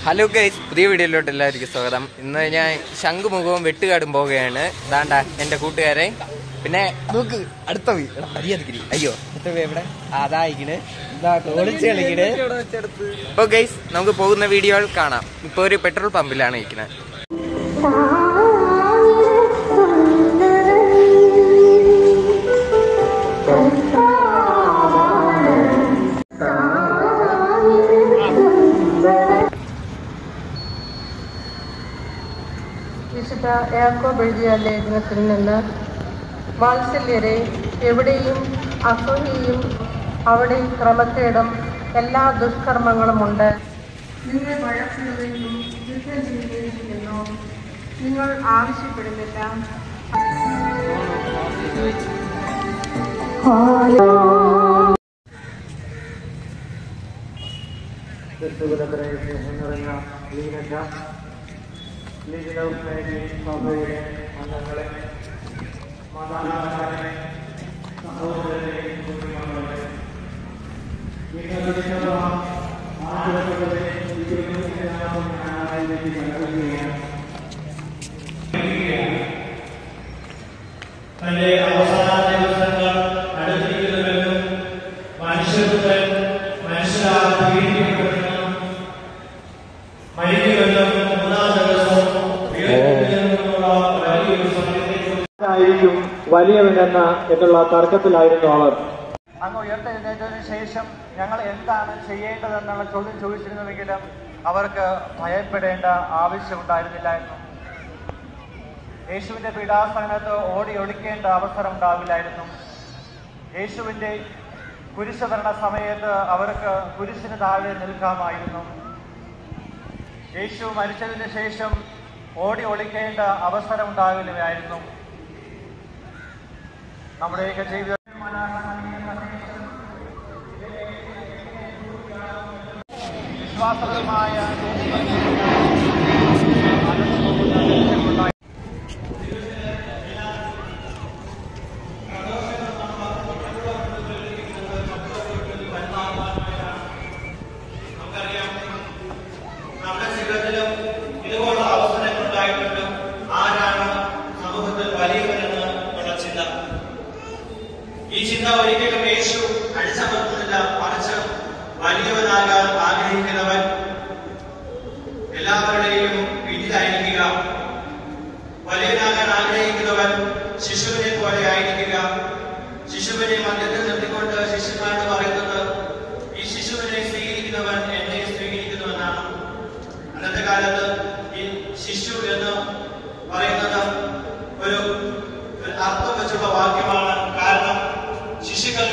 hello guys പുതിയ വീഡിയോയിലോട്ട് എല്ലാവർക്കും സ്വാഗതം ഇന്ന് ഞാൻ ശംഖുമുഖവും വെട്ടുകാടും പോവുകയാണ് ദാണ്ട എന്റെ കൂട്ടുകാരെ പിന്നെ നോക്ക് അടുത്ത വീ എടാ, മര്യാദക്കിരി അയ്യോ അടുത്ത വീ എവിടെ ആ, അതാ ഇരിക്കണ് ഇതാ ഒളിച്ച് കളിക്കണ് അപ്പൊ ഗൈസ് നമുക്ക് പോകുന്ന വീഡിയോകൾ കാണാം ഇപ്പൊ ഒരു പെട്രോൾ പമ്പിലാണ് ഇരിക്കുന്നത് വിശുദ്ധ യാക്കോബ് എഴുതിയ ലേഖനത്തിൽ നിന്ന് വാത്സല്യരെ എവിടെയും അസൂയയും അവിടെ ക്രമക്കേടും എല്ലാ ദുഷ്കർമ്മങ്ങളുമുണ്ട് നിങ്ങൾ വഴക്കുകയും യുദ്ധം ചെയ്യുകയും ചെയ്യുന്നു നിങ്ങൾ ആവശ്യപ്പെടുന്നില്ല തന്റെ അവസാന ദിവസങ്ങൾ അടുത്തിരിക്കുന്നുവെന്നും മനുഷ്യപുത്രൻ മനുഷ്യരാൽ പീഡിപ്പിക്കപ്പെടുമെന്നും മരിക്കുമെന്നും മൂന്നാം ദിവസം ഉയർത്തുമെന്നുമുള്ള വലിയൊരു സത്യത്തെക്കുറിച്ച് ആയിരിക്കും വലിയവനെന്ന എന്നുള്ള തർക്കത്തിലായിരുന്നു അവർ അങ്ങ് ഉയർത്തെഴുന്നേറ്റതിനു ശേഷം ഞങ്ങൾ എന്താണ് ചെയ്യേണ്ടതെന്നുള്ള ചോദ്യം ചോദിച്ചിരുന്നുവെങ്കിലും അവർക്ക് ഭയപ്പെടേണ്ട ആവശ്യമുണ്ടായിരുന്നില്ലായിരുന്നു യേശുവിന്റെ പീഡാസനത്ത് ഓടി ഒളിക്കേണ്ട അവസരം ഉണ്ടാവില്ലായിരുന്നു യേശുവിന്റെ കുരിശ് ഭരണ സമയത്ത് അവർക്ക് കുരിശിന് താഴെ നിൽക്കാമായിരുന്നു യേശു മരിച്ചതിന് ശേഷം ഓടി ഒളിക്കേണ്ട അവസരം ഉണ്ടാവില്ലായിരുന്നു നമ്മുടെയൊക്കെ ജീവിത വിശ്വാസപരമായ നമ്മുടെ ജീവിതത്തിലും ഇതുപോലുള്ള അവസരങ്ങൾ ഉണ്ടായിട്ടുണ്ട് ആരാണ് സമൂഹത്തിൽ വലിയവരെന്ന് ഉള്ള ചിന്ത ഈ ചിന്ത ഒരിക്കലും യേശു അടിച്ചമർത്തുന്നില്ല മറിച്ച് വലിയവനാകാൻ ആഗ്രഹിക്കുന്നവൻ എല്ലാവരുടെയും പിന്നിലായിരിക്കുക വലിയവനാകാൻ ആഗ്രഹിക്കുന്നവൻ ശിശുവിനെ പോലെ ആയിരിക്കുക ശിശുവിനെ മധ്യത്തിൽ നിർത്തിക്കൊണ്ട് ശിശുമാരോട് പറയുന്നത് ഈ ശിശുവിനെ സ്വീകരിക്കുന്നവൻ എന്നെ സ്വീകരിക്കുന്നുവെന്നാണ് അന്നത്തെ കാലത്ത് ഈ ശിശു എന്ന് പറയുന്നത് ഒരു ഒരു അർത്ഥം വെച്ചുള്ള വാക്യമാണ് കാരണം ശിശുക്കൾ